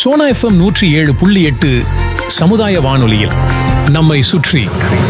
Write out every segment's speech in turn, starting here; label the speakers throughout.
Speaker 1: Sona FM நூற்றி ஏழு புள்ளி எட்டு சமுதாய வானொலியில் நம்மை சுற்றி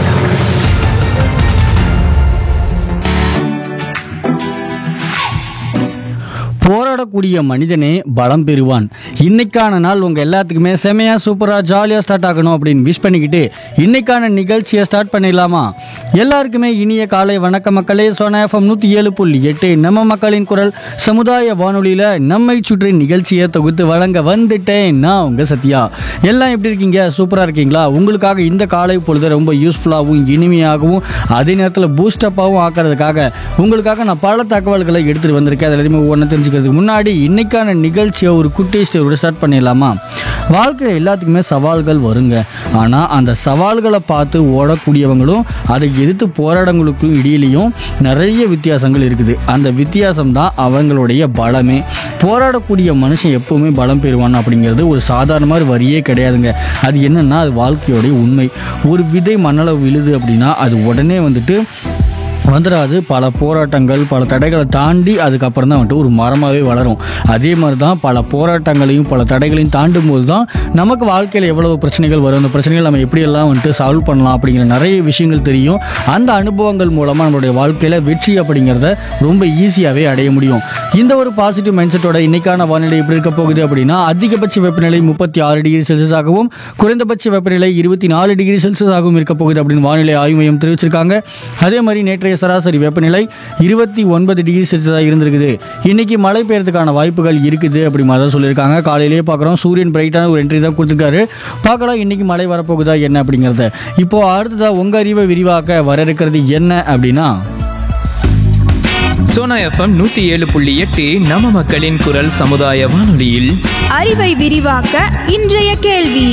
Speaker 2: போராடக்கூடிய மனிதனே பலம் பெறுவான் இன்னைக்கான நாள் உங்க எல்லாத்துக்குமே செமையா சூப்பரா ஜாலியா ஸ்டார்ட் ஆகணும் அப்படின்னு விஷ் பண்ணிக்கிட்டு இன்னைக்கான நிகழ்ச்சியை ஸ்டார்ட் பண்ணிடலாமா எல்லாருக்குமே இனிய காலை வணக்க மக்களே சோனா எஃப்எம் நூற்றி ஏழு புள்ளி எட்டு நம்ம மக்களின் குரல் சமுதாய வானொலியில் நம்மை சுற்றி நிகழ்ச்சியை தொகுத்து வழங்க வந்துட்டேன் நான் உங்க சத்யா எல்லாம் எப்படி இருக்கீங்க சூப்பராக இருக்கீங்களா உங்களுக்காக இந்த காலை பொழுது ரொம்ப யூஸ்ஃபுல்லாகவும் இனிமையாகவும் அதே நேரத்தில் பூஸ்டப்பாகவும் ஆக்கிறதுக்காக உங்களுக்காக நான் பல தகவல்களை எடுத்துகிட்டு வந்திருக்கேன் அதில் எதுவுமே ஒன்று தெரிஞ்சுக்கிறதுக்கு முன்னாடி இன்னைக்கான நிகழ்ச்சியை ஒரு குட்டி ஸ்டேவோட ஸ்டார்ட் பண்ணிடலாமா வாழ்க்கையில் எல்லாத்துக்குமே சவால்கள் வருங்க ஆனால் அந்த சவால்களை பார்த்து ஓடக்கூடியவங்களும் அதை எதிர்த்து போராடங்களுக்கும் இடையிலையும் நிறைய வித்தியாசங்கள் இருக்குது அந்த வித்தியாசம் தான் அவங்களுடைய பலமே போராடக்கூடிய மனுஷன் எப்பவுமே பலம் பெறுவான் அப்படிங்கிறது ஒரு சாதாரண மாதிரி வரியே கிடையாதுங்க அது என்னன்னா அது வாழ்க்கையோடைய உண்மை ஒரு விதை மண்ணளவு விழுது அப்படின்னா அது உடனே வந்துட்டு வந்துடாது பல போராட்டங்கள் பல தடைகளை தாண்டி அதுக்கப்புறம் தான் வந்துட்டு ஒரு மரமாகவே வளரும் அதே மாதிரி தான் பல போராட்டங்களையும் பல தடைகளையும் தாண்டும் போது தான் நமக்கு வாழ்க்கையில் எவ்வளவு பிரச்சனைகள் வரும் அந்த பிரச்சனைகள் நம்ம எப்படியெல்லாம் வந்துட்டு சால்வ் பண்ணலாம் அப்படிங்கிற நிறைய விஷயங்கள் தெரியும் அந்த அனுபவங்கள் மூலமாக நம்மளுடைய வாழ்க்கையில் வெற்றி அப்படிங்கிறத ரொம்ப ஈஸியாகவே அடைய முடியும் இந்த ஒரு பாசிட்டிவ் மைண்ட் செட்டோட இன்னைக்கான வானிலை எப்படி இருக்க போகுது அப்படின்னா அதிகபட்ச வெப்பநிலை முப்பத்தி ஆறு டிகிரி செல்சியஸாகவும் குறைந்தபட்ச வெப்பநிலை இருபத்தி நாலு டிகிரி செல்சியஸாகவும் இருக்க போகுது அப்படின்னு வானிலை ஆய்வு மையம் தெரிவிச்சிருக்காங்க அதே மாதிரி நேற்றைய சராசரி வெப்பநிலை இருபத்தி ஒன்பது டிகிரி செல்சியஸாக இருந்திருக்குது இன்னைக்கு மழை பெய்யறதுக்கான வாய்ப்புகள் இருக்குது அப்படி மாதிரி தான் சொல்லியிருக்காங்க காலையிலேயே பார்க்குறோம் சூரியன் பிரைட்டான ஒரு என்ட்ரி தான் கொடுத்துருக்காரு பார்க்கலாம் இன்னைக்கு மழை வரப்போகுதா என்ன அப்படிங்கிறத இப்போ அடுத்ததா உங்க அறிவை விரிவாக்க வர இருக்கிறது என்ன அப்படின்னா
Speaker 3: சோனா எஃப்எம் நூத்தி ஏழு புள்ளி எட்டு நம்ம மக்களின் குரல் சமுதாய வானொலியில்
Speaker 4: அறிவை விரிவாக்க இன்றைய கேள்வி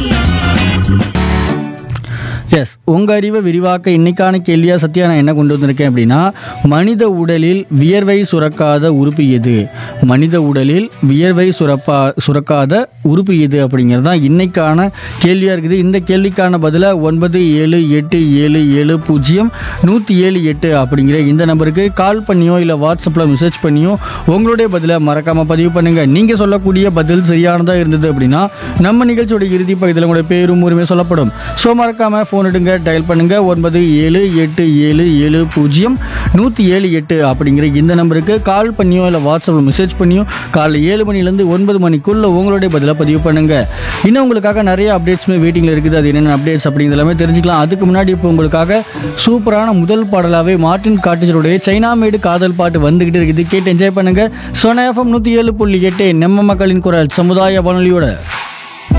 Speaker 2: எஸ் உங்க அறிவை விரிவாக்க இன்னைக்கான கேள்வியா சத்யா நான் என்ன கொண்டு வந்திருக்கேன் அப்படின்னா மனித உடலில் வியர்வை சுரக்காத உறுப்பு எது மனித உடலில் வியர்வை சுரப்பா சுரக்காத உறுப்பு எது அப்படிங்கிறது தான் இன்னைக்கான கேள்வியா இருக்குது இந்த கேள்விக்கான பதில ஒன்பது ஏழு எட்டு ஏழு ஏழு பூஜ்ஜியம் நூற்றி ஏழு எட்டு அப்படிங்கிற இந்த நம்பருக்கு கால் பண்ணியோ இல்லை வாட்ஸ்அப்பில் மெசேஜ் பண்ணியோ உங்களுடைய பதிலை மறக்காம பதிவு பண்ணுங்க நீங்க சொல்லக்கூடிய பதில் சரியானதா இருந்தது அப்படின்னா நம்ம நிகழ்ச்சியோட இறுதி பகுதியில் உங்களுடைய பேரும் ஊருமே சொல்லப்படும் ஸோ மறக்காம ஃபோன் எடுங்க டயல் பண்ணுங்க ஒன்பது ஏழு எட்டு ஏழு ஏழு பூஜ்ஜியம் நூற்றி ஏழு எட்டு அப்படிங்கிற இந்த நம்பருக்கு கால் பண்ணியோ இல்லை வாட்ஸ்அப்பில் மெசேஜ் பண்ணியோ காலைல ஏழு மணிலேருந்து ஒன்பது மணிக்குள்ள உங்களுடைய பதிலை பதிவு பண்ணுங்க இன்னும் உங்களுக்காக நிறைய அப்டேட்ஸுமே வெயிட்டிங்கில் இருக்குது அது என்னென்ன அப்டேட்ஸ் அப்படிங்கிறது எல்லாமே தெரிஞ்சுக்கலாம் அதுக்கு முன்னாடி இப்போ உங்களுக்காக சூப்பரான முதல் பாடலாகவே மார்ட்டின் காட்டேஜருடைய சைனா மேடு காதல் பாட்டு வந்துகிட்டு இருக்குது கேட்டு என்ஜாய் பண்ணுங்க சோனா எஃப்எம் நூற்றி ஏழு புள்ளி எட்டு நம்ம மக்களின் குரல் சமுதாய வானொலியோட